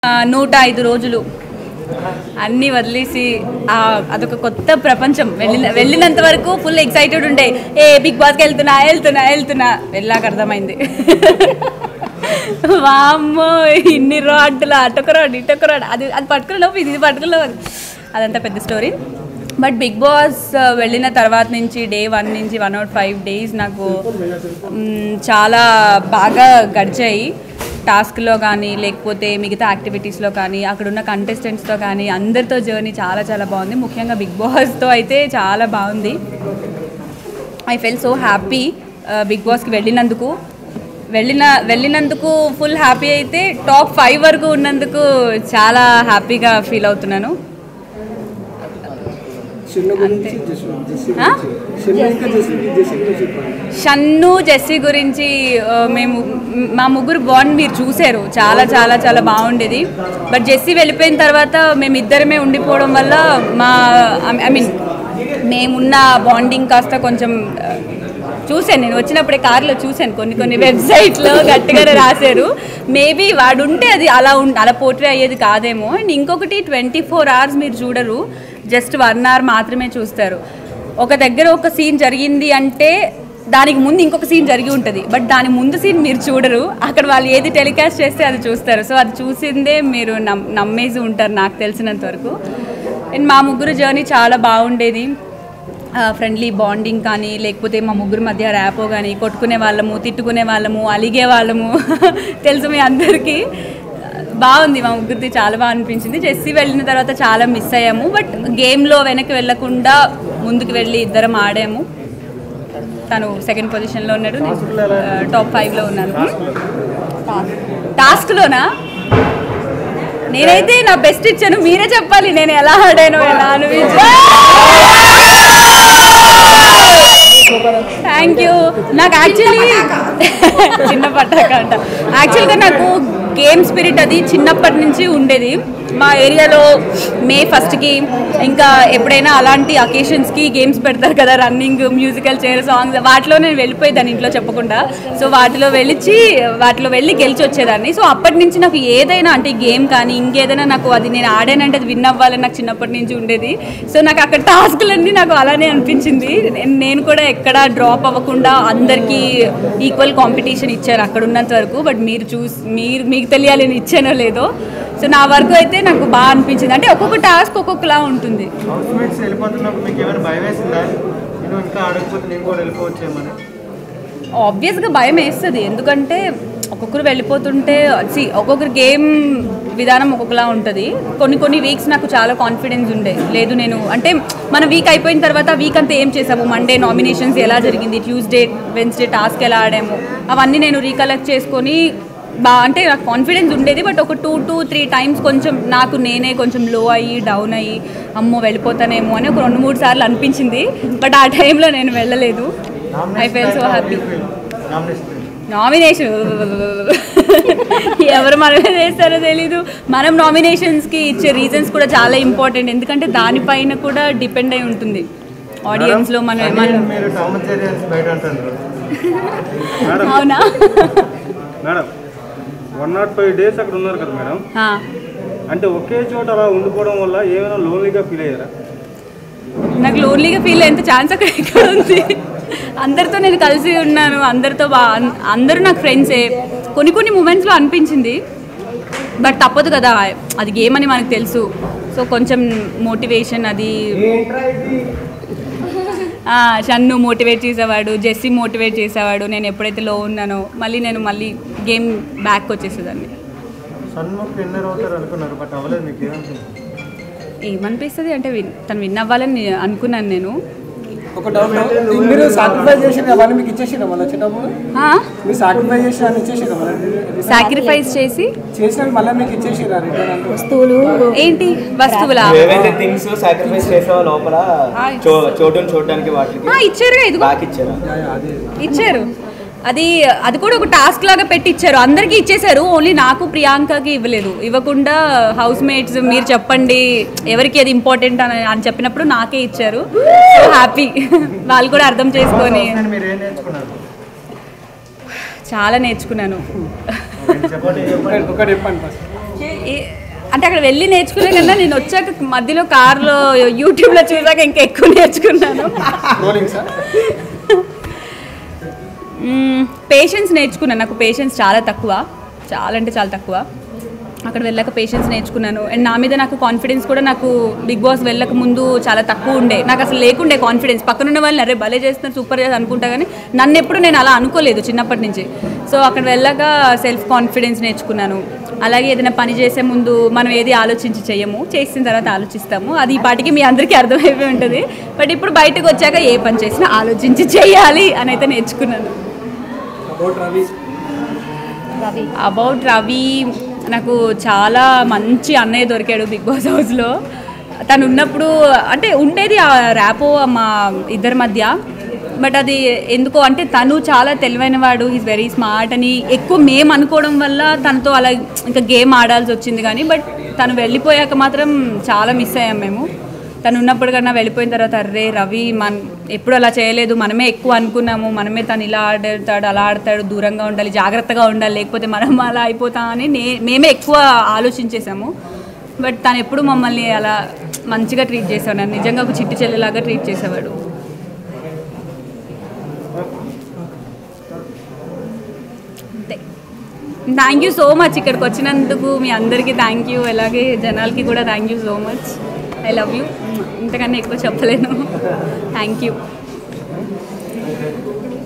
ఆ, నూట ఐదు రోజులు అన్నీ వదిలేసి ఆ, అదొక కొత్త ప్రపంచం వెళ్ళిన వెళ్ళినంత వరకు ఫుల్ ఎక్సైటెడ్ ఉండే ఏ బిగ్ బాస్కి వెళ్తున్నా వెళ్తున్నా వెళ్తున్నా వెళ్ళాక అర్థమైంది వామ్మో ఇన్ని రాడ్లు అటొక రాడ్ ఇటొక రాడ్ అది అది పట్టుకునే లోపు ఇది పట్టుకునే లోపు అది. అదంతా పెద్ద స్టోరీ బట్ బిగ్ బాస్ ఆ, వెళ్ళిన తర్వాత నుంచి డే వన్ నుంచి వన్ నాట్ ఫైవ్ డేస్ నాకు మ్, చాలా బాగా గడిచాయి టాస్క్లో కానీ లేకపోతే మిగతా యాక్టివిటీస్లో కానీ అక్కడ ఉన్న కంటెస్టెంట్స్తో కానీ అందరితో జర్నీ చాలా చాలా బాగుంది ముఖ్యంగా బిగ్ బాస్తో అయితే చాలా బాగుంది I felt so happy big బాస్కి వెళ్ళినందుకు వెళ్ళిన వెళ్ళినందుకు ఫుల్ హ్యాపీ అయితే టాప్ ఫైవ్ వరకు ఉన్నందుకు చాలా హ్యాపీగా ఫీల్ అవుతున్నాను చిన్న గురించి జెస్సీ జెస్సీ ఆ? గురించి చిన్న ఇంకా జెస్సీ జెస్సీ గురించి చెప్పండి షన్ను జెస్సీ గురించి ఆ, మేము మ్, మా ముగ్గురు బాండ్ మీరు చూశారు చాలా చాలా చాలా బాగుండేది బట్ జెస్సీ వెళ్ళిపోయిన తర్వాత మేము ఇద్దరమే ఉండిపోవడం వల్ల మా ఐ మీన్ మేమున్న బాండింగ్ కాస్త కొంచెం ఆ, చూశాను నేను వచ్చినప్పుడే కార్లో చూశాను కొన్ని కొన్ని వెబ్సైట్లో గట్టిగానే రాశారు మేబీ వాడు ఉంటే అది అలా ఉం అలా పోర్ట్రే అయ్యేది కాదేమో అండ్ ఇంకొకటి ట్వంటీ ఫోర్ అవర్స్ మీరు చూడరు జస్ట్ వన్ అవర్ మాత్రమే చూస్తారు ఒక దగ్గర ఒక సీన్ జరిగింది అంటే దానికి ముందు ఇంకొక సీన్ జరిగి ఉంటుంది బట్ దాని ముందు సీన్ మీరు చూడరు అక్కడ వాళ్ళు ఏది టెలికాస్ట్ చేస్తే అది చూస్తారు సో అది చూసిందే మీరు నమ్ నమ్మేసి ఉంటారు నాకు తెలిసినంత వరకు అండ్ మా ముగ్గురు జర్నీ చాలా బాగుండేది ఫ్రెండ్లీ బాండింగ్ కానీ లేకపోతే మా ముగ్గురు మధ్య ర్యాపో కానీ కొట్టుకునే వాళ్ళము తిట్టుకునే వాళ్ళము అలిగే వాళ్ళము తెలుసు మీ అందరికీ బాగుంది మా ముగ్గురిది చాలా బాగా అనిపించింది జెస్సీ వెళ్ళిన తర్వాత చాలా మిస్ అయ్యాము బట్ గేమ్లో వెనక్కి వెళ్ళకుండా ముందుకు వెళ్ళి ఇద్దరం ఆడాము తను సెకండ్ పొజిషన్లో ఉన్నాడు నేను టాప్ ఫైవ్లో ఉన్నాను టాస్క్లోనా నేనైతే నా బెస్ట్ ఇచ్చాను మీరే చెప్పాలి నేను ఎలా ఆడాను ఎలా థ్యాంక్ యూ నాకు యాక్చువల్లీ చిన్న పట్టాక అంట యాక్చువల్గా నాకు గేమ్ స్పిరిట్ అది చిన్నప్పటి నుంచి ఉండేది మా ఏరియాలో మే ఫస్ట్కి ఇంకా ఎప్పుడైనా అలాంటి అకేషన్స్కి గేమ్స్ పెడతారు కదా రన్నింగ్ మ్యూజికల్ చైర్ సాంగ్స్ వాటిలో నేను వెళ్ళిపోయేదాన్ని ఇంట్లో చెప్పకుండా సో వాటిలో వెళ్ళి వాటిలో వెళ్ళి గెలిచి వచ్చేదాన్ని సో అప్పటి నుంచి నాకు ఏదైనా అంటే గేమ్ కానీ ఇంకేదైనా నాకు అది నేను ఆడానంటే అది విన్ అవ్వాలని నాకు చిన్నప్పటి నుంచి ఉండేది సో నాకు అక్కడ టాస్క్లన్నీ నాకు అలానే అనిపించింది నేను- నేను కూడా ఎక్కడ డ్రాప్ అవ్వకుండా అందరికీ ఈక్వల్ కాంపిటీషన్ ఇచ్చారు అక్కడ ఉన్నంత వరకు బట్ మీరు చూసి మీరు మీకు తెలియాలి నేను ఇచ్చానో లేదో సో నా వరకు అయితే నాకు బాగా అనిపించింది అంటే ఒక్కొక్క టాస్క్ ఒక్కొక్కలా ఉంటుంది హౌస్ మేట్స్ వెళ్ళిపోతున్నప్పుడు మీకు ఏమైనా భయం వేసిందా నేను ఇంకా ఆడకపోతే నేను కూడా వెళ్ళిపోవచ్చేమని ఆబ్వియస్గా భయం వేస్తుంది ఎందుకంటే ఒక్కొక్కరు వెళ్ళిపోతుంటే సి ఒక్కొక్కరు గేమ్ విధానం ఒక్కొక్కలా ఉంటుంది కొన్ని కొన్ని వీక్స్ నాకు చాలా కాన్ఫిడెన్స్ ఉండే లేదు నేను అంటే మన వీక్ అయిపోయిన తర్వాత వీక్ అంతా ఏం చేసాము మండే నామినేషన్స్ ఎలా జరిగింది ట్యూస్డే వెన్స్డే టాస్క్ ఎలా ఆడాము అవన్నీ నేను రీకలెక్ట్ చేసుకొని బా అంటే నాకు కాన్ఫిడెన్స్ ఉండేది బట్ ఒక టూ టూ త్రీ టైమ్స్ కొంచెం నాకు నేనే కొంచెం లో అయ్యి డౌన్ అయ్యి అమ్మో వెళ్ళిపోతానేమో అని ఒక రెండు మూడు సార్లు అనిపించింది బట్ ఆ టైంలో నేను వెళ్ళలేదు I felt so happy nomination nomination ఎవరు మన మీద వేస్తారో తెలీదు మనం నామినేషన్స్కి ఇచ్చే రీజన్స్ కూడా చాలా ఇంపార్టెంట్ ఎందుకంటే దానిపైన కూడా డిపెండ్ అయి ఉంటుంది ఆడియన్స్లో మనం మనం మీరు టామ్ అండ్ జెర్రీ అని బయట అంటారు మేడం అవునా madam one naught five days అక్కడ ఉన్నారు కదా మేడం ఆ, అంటే ఒకే చోట అలా ఉండిపోవడం వల్ల ఏమైనా లోన్లీగా ఫీల్ అయ్యారా నాకు లోన్లీగా ఫీల్ అయ్యేంత ఛాన్స్ అక్కడ ఎక్కడ ఉంది అందరితో నేను కలిసి ఉన్నాను అందరితో బా అన్- అందరూ నాకు ఫ్రెండ్సే కొన్ని కొన్ని మూమెంట్స్లో అనిపించింది బట్ తప్పదు కదా అది గేమ్ అని మనకు తెలుసు సో కొంచెం మోటివేషన్ అది ఆ, షన్ను మోటివేట్ చేసేవాడు జెస్సీ మోటివేట్ చేసేవాడు నేను ఎప్పుడైతే లో ఉన్నానో మళ్ళీ నేను మళ్ళీ గేమ్ బ్యాక్ వచ్చేసేదాన్ని సన్ముఖ్ విన్నర్ అవుతారు అనుకున్నారు బట్ అవ్వలేదు మీకు ఏమనుకుంటుంది ఏమనిపిస్తుంది అంటే విన్ తను విన్ అవ్వాలని అనుకున్నాను నేను ఒక డౌట్ మీరు సాక్రిఫైస్ చేసిన అవన్నీ మీకు ఇచ్చేసిరా మళ్ళీ వచ్చేటప్పుడు మీరు సాక్రిఫైస్ చేసిన అని ఇచ్చేసిరా మళ్ళీ సాక్రిఫైస్ చేసి చేసినవి మళ్ళీ మీకు ఇచ్చేసిరా రిటర్న్ వస్తువులు ఏంటి వస్తువులా ఏవైతే థింగ్స్ సాక్రిఫైస్ చేసావో లోపల చో చోటుని చూడడానికి వాటికి ఆ, ఇచ్చారు ఇదిగో బాగా ఇచ్చారా అది ఇచ్చారు అది అది కూడా ఒక టాస్క్ లాగా పెట్టి ఇచ్చారు అందరికీ ఇచ్చేసారు ఓన్లీ నాకు ప్రియాంకకి ఇవ్వలేదు ఇవ్వకుండా హౌస్ మేట్స్ మీరు చెప్పండి ఎవరికి అది ఇంపార్టెంట్ అని అని చెప్పినప్పుడు నాకే ఇచ్చారు సో హ్యాపీ వాళ్ళు కూడా అర్థం చేసుకొని నేను మీరు ఏం నేర్చుకున్నారు చాలా నేర్చుకున్నాను చెప్పండి ఒకటి ఒకటి చెప్పండి ఫస్ట్ ఏ- అంటే అక్కడ వెళ్ళి నేర్చుకునే కన్నా నేను వచ్చాక మధ్యలో కార్లో యూట్యూబ్లో చూసాక ఇంకా ఎక్కువ నేర్చుకున్నాను రోలింగ్ సార్ పేషెన్స్ నేర్చుకున్నాను నాకు పేషెన్స్ చాలా తక్కువ చాలా అంటే చాలా తక్కువ అక్కడ వెళ్ళాక పేషెన్స్ నేర్చుకున్నాను అండ్ నా మీద నాకు కాన్ఫిడెన్స్ కూడా నాకు బిగ్ బాస్ వెళ్ళక ముందు చాలా తక్కువ ఉండే నాకు అసలు లేకుండే కాన్ఫిడెన్స్ పక్కన ఉన్న వాళ్ళని అరే భలే చేస్తున్నారు సూపర్ చేసి అనుకుంటా కానీ నన్ను ఎప్పుడు నేను అలా అనుకోలేదు చిన్నప్పటి నుంచి సో అక్కడ వెళ్ళాక సెల్ఫ్ కాన్ఫిడెన్స్ నేర్చుకున్నాను అలాగే ఏదైనా పని చేసే ముందు మనం ఏది ఆలోచించి చేయము చేసిన తర్వాత ఆలోచిస్తాము అది ఈ పాటికి మీ అందరికీ అర్థమైపోయి ఉంటుంది బట్ ఇప్పుడు బయటకు వచ్చాక ఏ పని చేసినా ఆలోచించి చేయాలి అని అయితే నేర్చుకున్నాను అబౌట్ రవి అబౌట్ రవి నాకు చాలా మంచి అన్నయ్య దొరికాడు బిగ్ బాస్ హౌస్లో తను ఉన్నప్పుడు అంటే ఉండేది ఆ ర్యాపో మా ఇద్దరి మధ్య బట్ అది ఎందుకో అంటే తను చాలా తెలివైన వాడు ఈజ్ వెరీ స్మార్ట్ అని ఎక్కువ మేము అనుకోవడం వల్ల తనతో అలా ఇంకా గేమ్ ఆడాల్సి వచ్చింది కానీ బట్ తను వెళ్ళిపోయాక మాత్రం చాలా మిస్ అయ్యాం మేము తను ఉన్నప్పుడు కన్నా వెళ్ళిపోయిన తర్వాత అర్రే రవి మన ఎప్పుడు అలా చేయలేదు మనమే ఎక్కువ అనుకున్నాము మనమే తను ఇలా ఆడతాడు అలా ఆడతాడు దూరంగా ఉండాలి జాగ్రత్తగా ఉండాలి లేకపోతే మనం అలా అయిపోతాం అని నే మేమే ఎక్కువ ఆలోచించేసాము బట్ తను ఎప్పుడు మమ్మల్ని అలా మంచిగా ట్రీట్ చేసేవాడు నన్ను నిజంగా ఒక చిట్టి చెల్లెలాగా ట్రీట్ చేసేవాడు అంతే థ్యాంక్ యూ సో మచ్ ఇక్కడికి వచ్చినందుకు మీ అందరికీ థ్యాంక్ యూ అలాగే జనాలకి కూడా thank you so much I love you ఇంతకన్నా ఎక్కువ చెప్పలేను థ్యాంక్ యూ